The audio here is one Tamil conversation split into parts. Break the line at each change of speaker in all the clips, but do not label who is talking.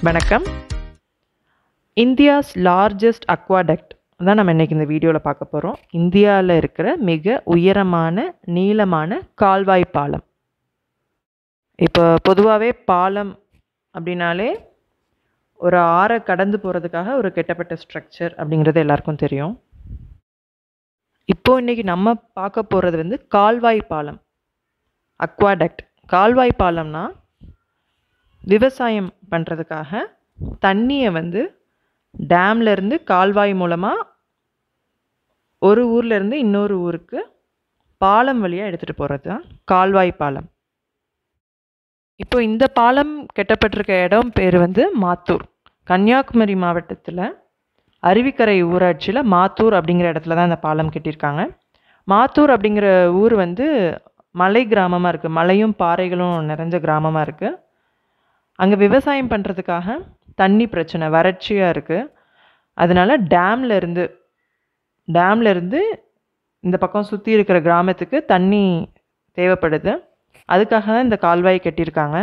வணக்கம் இந்தியாஸ் லார்ஜஸ்ட் அக்வாடக்ட் தான் நம்ம இன்றைக்கி இந்த வீடியோவில் பார்க்க போகிறோம் இந்தியாவில் இருக்கிற மிக உயரமான நீளமான கால்வாய் பாலம் இப்போ பொதுவாகவே பாலம் அப்படின்னாலே ஒரு ஆறை கடந்து போகிறதுக்காக ஒரு கெட்டப்பட்ட ஸ்ட்ரக்சர் அப்படிங்கிறது எல்லாருக்கும் தெரியும் இப்போ இன்றைக்கி நம்ம பார்க்க போகிறது வந்து கால்வாய் பாலம் அக்வாடக்ட் கால்வாய் பாலம்னா விவசாயம் பண்ணுறதுக்காக தண்ணியை வந்து டேம்லேருந்து கால்வாய் மூலமாக ஒரு ஊர்லேருந்து இன்னொரு ஊருக்கு பாலம் வழியாக எடுத்துகிட்டு போகிறது தான் கால்வாய் பாலம் இப்போ இந்த பாலம் கட்டப்பட்டிருக்க இடம் பேர் வந்து மாத்தூர் கன்னியாகுமரி மாவட்டத்தில் அருவிக்கரை ஊராட்சியில் மாத்தூர் அப்படிங்கிற இடத்துல தான் இந்த பாலம் கட்டியிருக்காங்க மாத்தூர் அப்படிங்கிற ஊர் வந்து மலை கிராமமாக இருக்குது மலையும் பாறைகளும் நிறைஞ்ச கிராமமாக இருக்குது அங்கே விவசாயம் பண்ணுறதுக்காக தண்ணி பிரச்சனை வறட்சியாக இருக்குது அதனால் டேம்ல இருந்து டேம்ல இருந்து இந்த பக்கம் சுற்றி இருக்கிற கிராமத்துக்கு தண்ணி தேவைப்படுது அதுக்காக தான் இந்த கால்வாய் கட்டியிருக்காங்க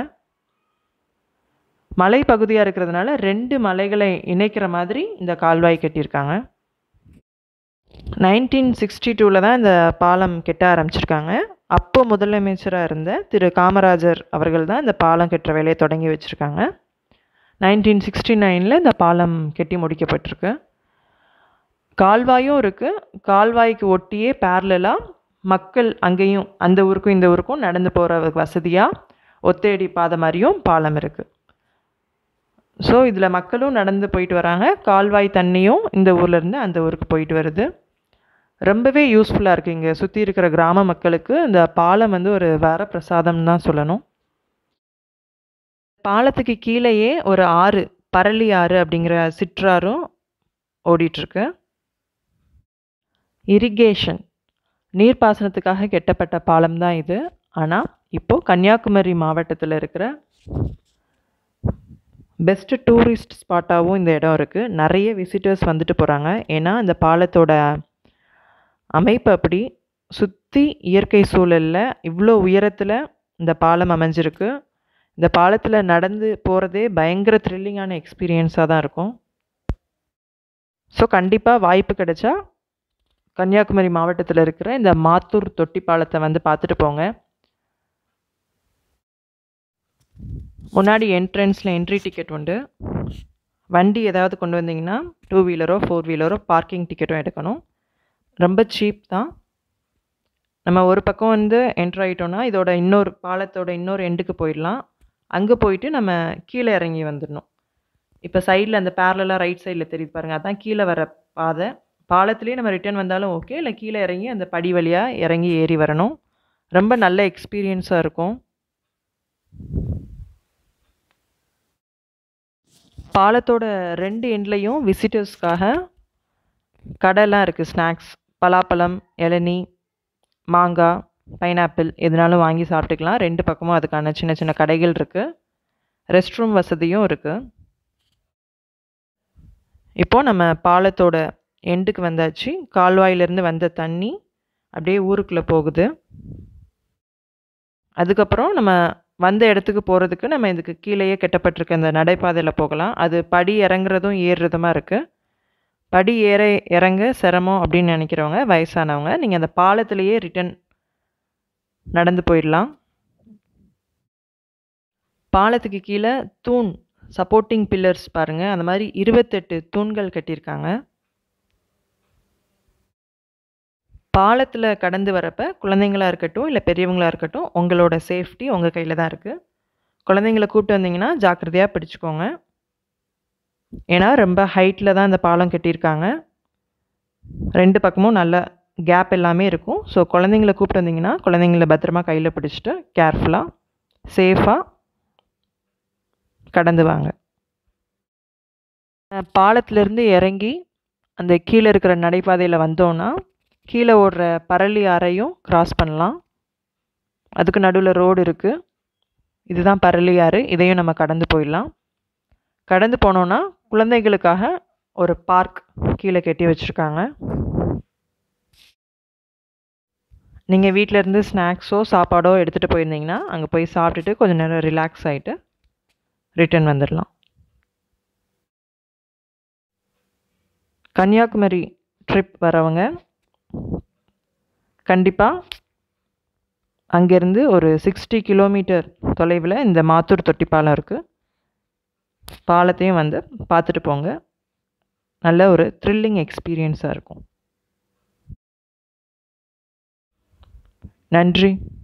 மலை பகுதியாக இருக்கிறதுனால ரெண்டு மலைகளை இணைக்கிற மாதிரி இந்த கால்வாய் கட்டியிருக்காங்க நைன்டீன் சிக்ஸ்டி டூவில் தான் இந்த பாலம் கெட்ட ஆரம்பிச்சிருக்காங்க அப்போ முதலமைச்சராக இருந்த திரு காமராஜர் அவர்கள் தான் இந்த பாலம் கட்டுற வேலையை தொடங்கி வச்சுருக்காங்க நைன்டீன் சிக்ஸ்டி நைனில் இந்த பாலம் கட்டி முடிக்கப்பட்டிருக்கு கால்வாயும் இருக்குது கால்வாய்க்கு ஒட்டியே பேரலாக மக்கள் அங்கேயும் அந்த ஊருக்கும் இந்த ஊருக்கும் நடந்து போகிற வசதியாக ஒத்தையடி பாதை மாதிரியும் பாலம் இருக்குது ஸோ இதில் மக்களும் நடந்து போயிட்டு வராங்க கால்வாய் தண்ணியும் இந்த ஊர்லேருந்து அந்த ஊருக்கு போயிட்டு வருது ரொம்பவே யூஸ்ஃபுல்லாக இருக்குது இங்கே சுற்றி இருக்கிற கிராம மக்களுக்கு இந்த பாலம் வந்து ஒரு வர பிரசாதம் தான் சொல்லணும் பாலத்துக்கு கீழேயே ஒரு ஆறு பரளி ஆறு அப்படிங்கிற சிற்றாரும் ஓடிட்டுருக்கு இரிகேஷன் நீர்ப்பாசனத்துக்காக கெட்டப்பட்ட பாலம் தான் இது ஆனால் இப்போது கன்னியாகுமரி மாவட்டத்தில் இருக்கிற பெஸ்ட்டு டூரிஸ்ட் ஸ்பாட்டாகவும் இந்த இடம் இருக்குது நிறைய விசிட்டர்ஸ் வந்துட்டு போகிறாங்க ஏன்னா இந்த பாலத்தோட அமைப்பு அப்படி சுற்றி இயற்கை சூழலில் இவ்வளோ உயரத்தில் இந்த பாலம் அமைஞ்சிருக்கு இந்த பாலத்தில் நடந்து போகிறதே பயங்கர த்ரில்லிங்கான எக்ஸ்பீரியன்ஸாக தான் இருக்கும் ஸோ கண்டிப்பாக வாய்ப்பு கிடைச்சா கன்னியாகுமரி மாவட்டத்தில் இருக்கிற இந்த மாத்தூர் தொட்டி பாலத்தை வந்து பார்த்துட்டு போங்க முன்னாடி என்ட்ரன்ஸில் என்ட்ரி டிக்கெட் உண்டு வண்டி ஏதாவது கொண்டு வந்தீங்கன்னா டூ வீலரோ ஃபோர் வீலரோ பார்க்கிங் டிக்கெட்டும் எடுக்கணும் ரொம்ப சீப் தான் நம்ம ஒரு பக்கம் வந்து என்ட்ரு ஆகிட்டோன்னா இதோட இன்னொரு பாலத்தோட இன்னொரு எண்டுக்கு போயிடலாம் அங்கே போயிட்டு நம்ம கீழே இறங்கி வந்துடணும் இப்போ சைடில் அந்த பேரலாக ரைட் சைடில் தெரியுது பாருங்கள் அதான் கீழே வர பாதை பாலத்துலேயே நம்ம ரிட்டர்ன் வந்தாலும் ஓகே இல்லை கீழே இறங்கி அந்த படி வழியாக இறங்கி ஏறி வரணும் ரொம்ப நல்ல எக்ஸ்பீரியன்ஸாக இருக்கும் பாலத்தோட ரெண்டு எண்ட்லேயும் விசிட்டர்ஸ்க்காக கடைலாம் இருக்குது ஸ்நாக்ஸ் பலாப்பழம் இளநீ மாங்காய் பைனாப்பிள் எதுனாலும் வாங்கி சாப்பிட்டுக்கலாம் ரெண்டு பக்கமும் அதுக்கான சின்ன சின்ன கடைகள் இருக்குது ரெஸ்ட் ரூம் வசதியும் இருக்குது இப்போது நம்ம பாலத்தோட எண்டுக்கு வந்தாச்சு கால்வாயிலேருந்து வந்த தண்ணி அப்படியே ஊருக்குள்ளே போகுது அதுக்கப்புறம் நம்ம வந்த இடத்துக்கு போகிறதுக்கு நம்ம இதுக்கு கீழேயே கெட்டப்பட்டிருக்க இந்த நடைபாதையில் போகலாம் அது படி இறங்குறதும் ஏறுறதுமா இருக்குது படி ஏற இறங்க சிரமம் அப்படின்னு நினைக்கிறவங்க வயசானவங்க நீங்கள் அந்த பாலத்திலேயே ரிட்டன் நடந்து போயிடலாம் பாலத்துக்கு கீழே தூண் சப்போர்ட்டிங் பில்லர்ஸ் பாருங்கள் அந்த மாதிரி இருபத்தெட்டு தூண்கள் கட்டியிருக்காங்க பாலத்தில் கடந்து வரப்போ குழந்தைங்களாக இருக்கட்டும் இல்லை பெரியவங்களாக இருக்கட்டும் உங்களோட சேஃப்டி உங்கள் கையில் தான் இருக்குது குழந்தைங்கள கூப்பிட்டு வந்தீங்கன்னா ஜாக்கிரதையாக பிடிச்சிக்கோங்க ஏன்னா ரொம்ப ஹைட்டில் தான் இந்த பாலம் கட்டியிருக்காங்க ரெண்டு பக்கமும் நல்ல கேப் எல்லாமே இருக்கும் ஸோ குழந்தைங்கள கூப்பிட்டு வந்தீங்கன்னா குழந்தைங்கள பத்திரமா கையில் பிடிச்சிட்டு கேர்ஃபுல்லாக சேஃபாக கடந்து வாங்க பாலத்திலேருந்து இறங்கி அந்த கீழே இருக்கிற நடைபாதையில் வந்தோன்னா கீழே ஓடுற பரளி ஆறையும் கிராஸ் பண்ணலாம் அதுக்கு நடுவில் ரோடு இருக்குது இதுதான் பரளி ஆறு இதையும் நம்ம கடந்து போயிடலாம் கடந்து போனோன்னா குழந்தைகளுக்காக ஒரு பார்க் கீழே கட்டி வச்சுருக்காங்க நீங்கள் வீட்டிலேருந்து ஸ்நாக்ஸோ சாப்பாடோ எடுத்துகிட்டு போயிருந்தீங்கன்னா அங்கே போய் சாப்பிட்டுட்டு கொஞ்சம் நேரம் ரிலாக்ஸ் ஆகிட்டு ரிட்டர்ன் வந்துடலாம் கன்னியாகுமரி ட்ரிப் வரவங்க கண்டிப்பாக அங்கேருந்து ஒரு சிக்ஸ்டி கிலோமீட்டர் தொலைவில் இந்த மாத்தூர் தொட்டி பாலம் இருக்குது பாலத்தையும் வந்து பார்த்துட்டு போங்க நல்ல ஒரு த்ரில்லிங் எக்ஸ்பீரியன்ஸாக இருக்கும் நன்றி